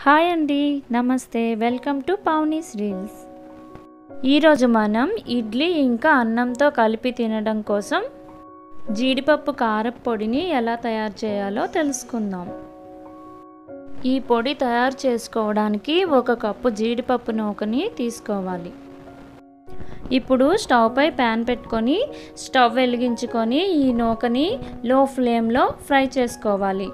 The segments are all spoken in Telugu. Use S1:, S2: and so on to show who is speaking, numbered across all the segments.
S1: హాయ్ అండి నమస్తే వెల్కమ్ టు పౌనీస్ రీల్స్ ఈరోజు మనం ఇడ్లీ ఇంకా అన్నంతో కలిపి తినడం కోసం జీడిపప్పు కారపు పొడిని ఎలా తయారు చేయాలో తెలుసుకుందాం ఈ పొడి తయారు చేసుకోవడానికి ఒక కప్పు జీడిపప్పు నూకని తీసుకోవాలి ఇప్పుడు స్టవ్ పై ప్యాన్ పెట్టుకొని స్టవ్ వెలిగించుకొని ఈ నూకని లో ఫ్లేమ్లో ఫ్రై చేసుకోవాలి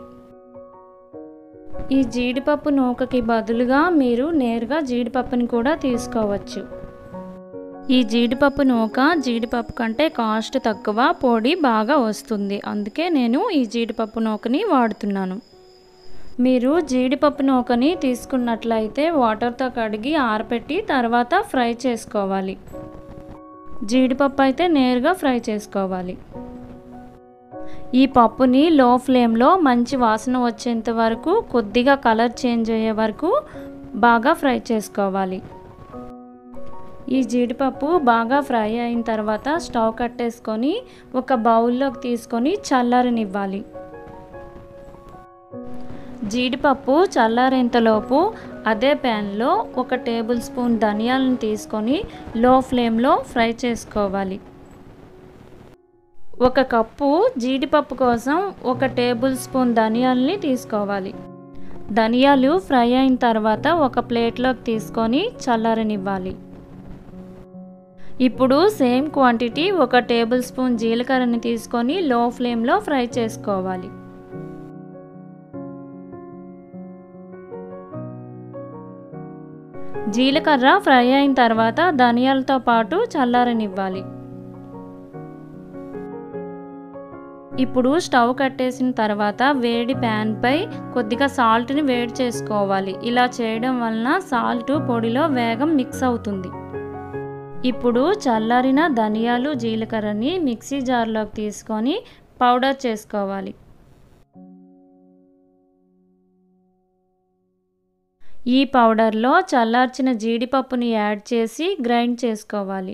S1: ఈ జీడిపప్పు నూకకి బదులుగా మీరు నేరుగా జీడిపప్పుని కూడా తీసుకోవచ్చు ఈ జీడిపప్పు నూక జీడిపప్పు కంటే కాస్ట్ తక్కువ పొడి బాగా వస్తుంది అందుకే నేను ఈ జీడిపప్పు నూకని వాడుతున్నాను మీరు జీడిపప్పు నూకని తీసుకున్నట్లయితే వాటర్తో కడిగి ఆరపెట్టి తర్వాత ఫ్రై చేసుకోవాలి జీడిపప్పు అయితే నేరుగా ఫ్రై చేసుకోవాలి ఈ పప్పుని లో ఫ్లేమ్లో మంచి వాసన వచ్చేంత వరకు కొద్దిగా కలర్ చేంజ్ అయ్యే వరకు బాగా ఫ్రై చేసుకోవాలి ఈ జీడిపప్పు బాగా ఫ్రై అయిన తర్వాత స్టవ్ కట్టేసుకొని ఒక బౌల్లోకి తీసుకొని చల్లారనివ్వాలి జీడిపప్పు చల్లారేంతలోపు అదే ప్యాన్లో ఒక టేబుల్ స్పూన్ ధనియాలను తీసుకొని లో ఫ్లేమ్లో ఫ్రై చేసుకోవాలి ఒక కప్పు జీడిపప్పు కోసం ఒక టేబుల్ స్పూన్ ధనియాలని తీసుకోవాలి ధనియాలు ఫ్రై అయిన తర్వాత ఒక ప్లేట్లోకి తీసుకొని చల్లారనివ్వాలి ఇప్పుడు సేమ్ క్వాంటిటీ ఒక టేబుల్ స్పూన్ జీలకర్రని తీసుకొని లో ఫ్లేమ్లో ఫ్రై చేసుకోవాలి జీలకర్ర ఫ్రై అయిన తర్వాత ధనియాలతో పాటు చల్లారనివ్వాలి ఇప్పుడు స్టవ్ కట్టేసిన తర్వాత వేడి ప్యాన్పై కొద్దిగా సాల్ట్ని వేడి చేసుకోవాలి ఇలా చేయడం వలన సాల్ట్ పొడిలో వేగం మిక్స్ అవుతుంది ఇప్పుడు చల్లారిన ధనియాలు జీలకర్రని మిక్సీ జార్లోకి తీసుకొని పౌడర్ చేసుకోవాలి ఈ పౌడర్లో చల్లార్చిన జీడిపప్పుని యాడ్ చేసి గ్రైండ్ చేసుకోవాలి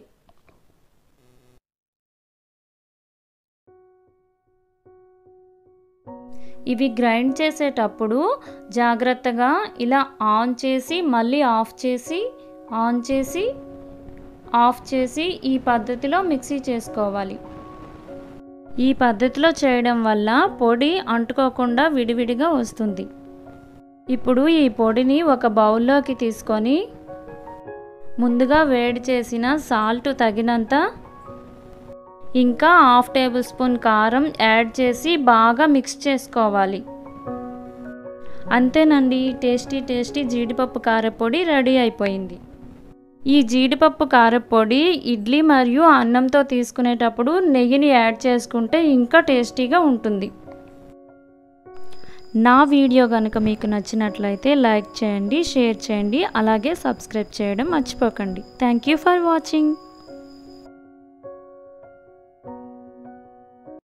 S1: ఇవి గ్రైండ్ చేసేటప్పుడు జాగ్రత్తగా ఇలా ఆన్ చేసి మళ్ళీ ఆఫ్ చేసి ఆన్ చేసి ఆఫ్ చేసి ఈ పద్ధతిలో మిక్సీ చేసుకోవాలి ఈ పద్ధతిలో చేయడం వల్ల పొడి అంటుకోకుండా విడివిడిగా వస్తుంది ఇప్పుడు ఈ పొడిని ఒక బౌల్లోకి తీసుకొని ముందుగా వేడి చేసిన సాల్ట్ తగినంత ఇంకా హాఫ్ టేబుల్ స్పూన్ కారం యాడ్ చేసి బాగా మిక్స్ చేసుకోవాలి అంతేనండి టేస్టీ టేస్టీ జీడిపప్పు కారపొడి రెడీ అయిపోయింది ఈ జీడిపప్పు కారపొడి ఇడ్లీ మరియు అన్నంతో తీసుకునేటప్పుడు నెయ్యిని యాడ్ చేసుకుంటే ఇంకా టేస్టీగా ఉంటుంది నా వీడియో కనుక మీకు నచ్చినట్లయితే లైక్ చేయండి షేర్ చేయండి అలాగే సబ్స్క్రైబ్ చేయడం మర్చిపోకండి థ్యాంక్ యూ ఫర్ వాచింగ్